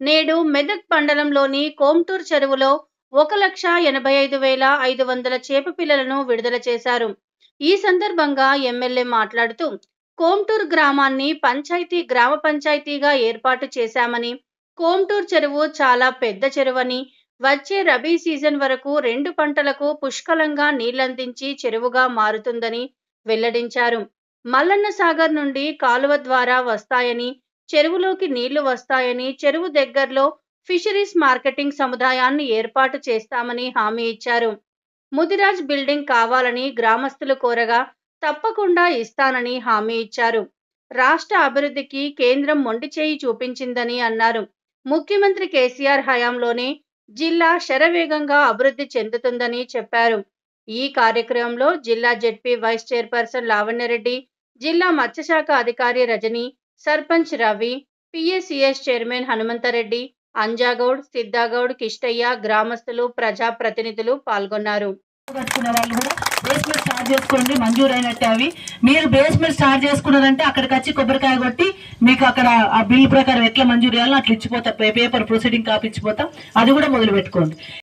నేడు మెదక్ మండలంలోని కోంటూర్ చెరువులో ఒక లక్ష ఎనభై ఐదు వేల ఐదు వందల చేప పిల్లలను విడుదల చేశారు ఈ సందర్భంగా ఎమ్మెల్యే మాట్లాడుతూ కోంటూర్ గ్రామాన్ని పంచాయతీ గ్రామ పంచాయతీగా ఏర్పాటు చేశామని కోంటూర్ చెరువు చాలా పెద్ద చెరువని వచ్చే రబీ సీజన్ వరకు రెండు పంటలకు పుష్కలంగా నీళ్లందించి చెరువుగా మారుతుందని వెల్లడించారు మల్లన్న సాగర్ నుండి కాలువ ద్వారా వస్తాయని చెరువులోకి నీళ్లు వస్తాయని చెరువు దగ్గరలో ఫిషరీస్ మార్కెటింగ్ సముదాయాన్ని ఏర్పాటు చేస్తామని హామీ ఇచ్చారు ముదిరాజ్ బిల్డింగ్ కావాలని గ్రామస్తులు కోరగా తప్పకుండా ఇస్తానని హామీ ఇచ్చారు రాష్ట్ర అభివృద్ధికి కేంద్రం మొండి చేయి చూపించిందని అన్నారు ముఖ్యమంత్రి కేసీఆర్ హయాంలోనే జిల్లా శరవేగంగా అభివృద్ధి చెందుతుందని చెప్పారు ఈ కార్యక్రమంలో జిల్లా జెడ్పీ వైస్ చైర్పర్సన్ లావణ్యరెడ్డి జిల్లా మత్స్యశాఖ అధికారి రజని సర్పంచ్ రవి పిఎస్సిఎస్ చైర్మన్ హనుమంతరెడ్డి అంజాగౌడ్ సిద్దాగౌడ్ కిష్టయ్య గ్రామస్తులు ప్రజాప్రతినిధులు పాల్గొన్నారు కట్టుకున్న వాళ్ళు కూడా బేస్మెంట్ స్టార్ట్ చేసుకోండి మంజూరు అయినట్టే అవి మీరు బేస్మెంట్ స్టార్ట్ చేసుకున్నారంటే అక్కడికి వచ్చి కొబ్బరికాయ కొట్టి మీకు అక్కడ ఆ బిల్ ప్రకారం ఎట్లా మంజూరు చేయాలో అట్లా ఇచ్చిపోతా పేపర్ ప్రొసీడింగ్ కాపీ ఇచ్చిపోతాం అది కూడా మొదలు పెట్టుకోండి